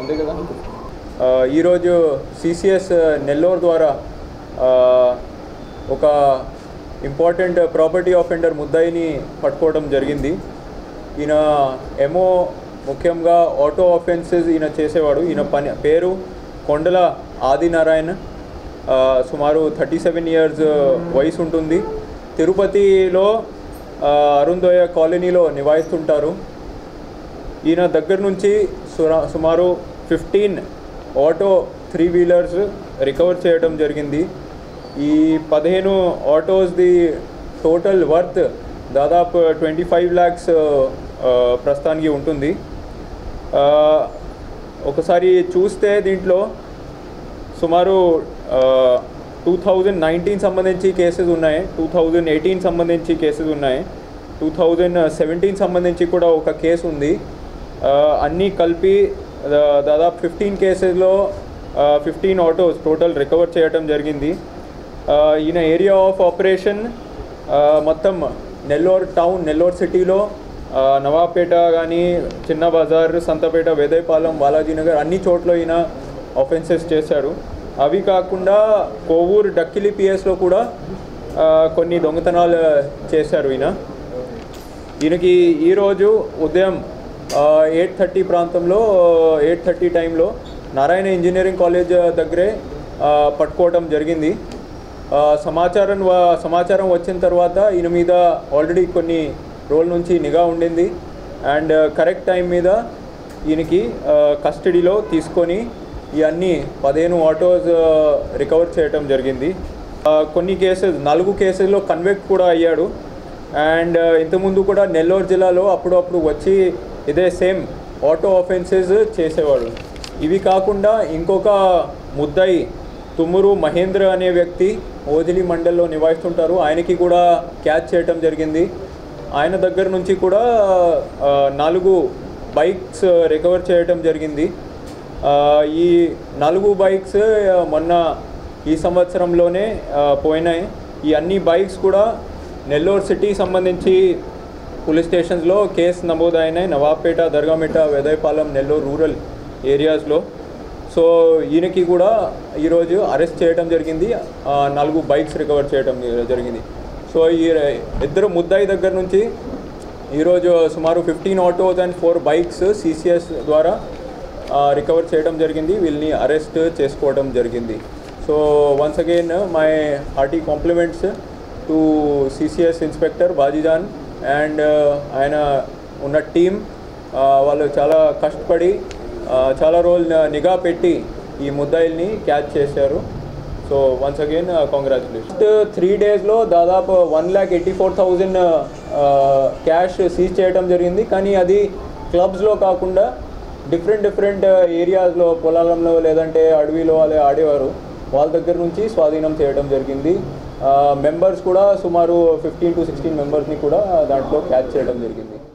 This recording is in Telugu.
అంతే కదా ఆ, ఈరోజు సిసిఎస్ నెల్లూరు ద్వారా ఆ, ఒక ఇంపార్టెంట్ ప్రాపర్టీ ఆఫెండర్ ముద్దాయిని పట్టుకోవడం జరిగింది ఈయన ఎమో ముఖ్యంగా ఆటో ఆఫెన్సెస్ ఈయన చేసేవాడు ఈయన పని పేరు కొండల ఆదినారాయణ్ ఆ, సుమారు థర్టీ సెవెన్ ఇయర్స్ వయసు ఉంటుంది తిరుపతిలో ఆ, అరుణ్దోయ కాలనీలో నివాసిస్తుంటారు ఈయన దగ్గర నుంచి సురా సుమారు fifteen auto three wheelers recover చేయడం జరిగింది ఈ పదిహేను ఆటోస్ది టోటల్ వర్త్ దాదాపు ట్వంటీ ఫైవ్ ల్యాక్స్ ప్రస్తుతానికి ఉంటుంది ఆ, ఒకసారి చూస్తే దీంట్లో సుమారు టూ థౌజండ్ నైన్టీన్ సంబంధించి కేసెస్ ఉన్నాయి టూ థౌజండ్ ఎయిటీన్ సంబంధించి కేసెస్ ఉన్నాయి టూ థౌజండ్ సెవెంటీన్ సంబంధించి కూడా ఒక కేసు ఉంది ఆ, అన్నీ కలిపి దా- దాదాపు ఫిఫ్టీన్ కేసెస్లో ఫిఫ్టీన్ ఆటోస్ టోటల్ రికవర్ చేయడం జరిగింది ఆ, ఈయన ఏరియా ఆఫ్ ఆపరేషన్ ఆ, మొత్తం నెల్లూరు టౌన్ నెల్లూరు సిటీలో ఆ, నవాబ్పేట కానీ చిన్న బజార్ సంతపేట వేదయపాలెం బాలాజీనగర్ అన్ని చోట్ల ఈయన ఆఫెన్సెస్ చేశాడు అవి కాకుండా కోవూరు డక్కిలి పిఎస్లో కూడా ఆ, కొన్ని దొంగతనాలు చేశారు ఈయన ఈయనకి ఈరోజు ఉదయం ఎయిట్ థర్టీ ప్రాంతంలో eight thirty time Narayana engineering college దగ్గరే ఆ, పట్టుకోవడం జరిగింది ఆ, సమాచారం వ- సమాచారం వచ్చిన తర్వాత ఈయన మీద ఆల్రెడీ కొన్ని రోజుల నుంచి నిఘా ఉండింది అండ్ కరెక్ట్ టైం మీద ఈయనకి ఆ, కస్టడీలో తీసుకొని ఈ అన్ని పదిహేను ఆటోస్ రికవర్ చేయటం జరిగింది ఆ, కొన్ని కేసెస్ నాలుగు కేసుల్లో కన్వెక్ట్ కూడా అయ్యాడు అండ్ ఇంతకుముందు కూడా నెల్లూరు జిల్లాలో అప్పుడప్పుడు వచ్చి ఇదే సేమ్ ఆటో ఆఫెన్సెస్ చేసేవాడు ఇవి కాకుండా ఇంకొక ముద్దాయి తుమ్మురు మహేంద్ర అనే వ్యక్తి ఓజిలి మండల్లో నివాసిస్తుంటారు ఆయనకి కూడా క్యాచ్ చేయటం జరిగింది ఆయన దగ్గర నుంచి కూడా ఆ, నాలుగు బైక్స్ రికవర్ చేయటం జరిగింది ఆ, ఈ నాలుగు బైక్స్ ఆ, మొన్న ఈ సంవత్సరంలోనే ఆ, పోయినాయి ఈ అన్ని బైక్స్ కూడా నెల్లూరు సిటీ సంబంధించి పోలీస్ స్టేషన్స్లో కేసు నమోదైనాయి నవాబ్పేట దర్గామిట్ట వేదయపాలెం నెల్లూరు రూరల్ ఏరియాస్లో సో ఈయనకి కూడా ఈరోజు అరెస్ట్ చేయడం జరిగింది ఆ, నాలుగు బైక్స్ రికవర్ చేయడం జరిగింది సో ఈ ఇద్దరు ముద్దాయి దగ్గర నుంచి ఈరోజు సుమారు fifteen autos and four bikes CCS ద్వారా రికవర్ చేయడం జరిగింది వీళ్ళని అరెస్ట్ చేసుకోవడం జరిగింది so once again my hearty compliments to CCS inspector Bajijan and ఆయన ఉన్న టీం వాళ్ళు చాలా కష్టపడి ఆ, చాలా రోజులు నిఘా పెట్టి ఈ ముద్దాయిల్ని క్యాచ్ చేశారు so once again congratulation three డేస్లో దాదాపు one lakh eighty four thousand cash seize చేయడం జరిగింది కానీ అది క్లబ్స్లో కాకుండా డిఫరెంట్ డిఫరెంట్ ఏరియాస్లో పొలాలలో లేదంటే అడవిలో అలా ఆడేవారు వాళ్ళ దగ్గర నుంచి స్వాధీనం చేయడం జరిగింది మెంబర్స్ కూడా సుమారు ఫిఫ్టీన్ టు సిక్స్టీన్ మెంబర్స్ని కూడా దాంట్లో క్యాచ్ చేయడం జరిగింది